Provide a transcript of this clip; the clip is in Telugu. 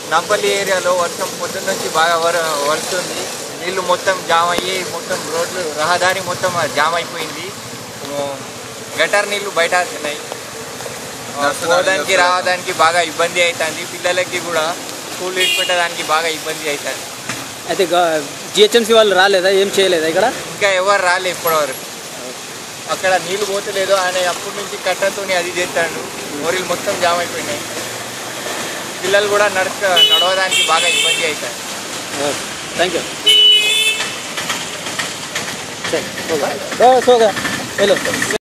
నాంపల్లి ఏరియాలో వర్షం పొద్దున్న నుంచి బాగా వర వరుస్తుంది నీళ్లు మొత్తం జామ్ అయ్యి మొత్తం రోడ్లు రహదారి మొత్తం జామ్ అయిపోయింది ఉ, గటర్ నీళ్లు బయట వస్తున్నాయి ఆ, పోవడానికి రావడానికి బాగా ఇబ్బంది అవుతుంది పిల్లలకి కూడా స్కూల్ పెట్టడానికి బాగా ఇబ్బంది అవుతుంది అయితే జిహెచ్ఎంసీ వాళ్ళు రాలేదా ఏం చేయలేదా ఇక్కడ ఇంకా ఎవరు రాలే ఇప్పటివరకు అక్కడ నీళ్లు పోతలేదు ఆయన అప్పటి నుంచి కట్టతోని అది చేస్తాడు మోరీలు మొత్తం జామ్ అయిపోయినాయి పిల్లలు కూడా నడక నడవడానికి బాగా ఇబ్బంది అవుతాయి థ్యాంక్ యూ సరే సో సో హలో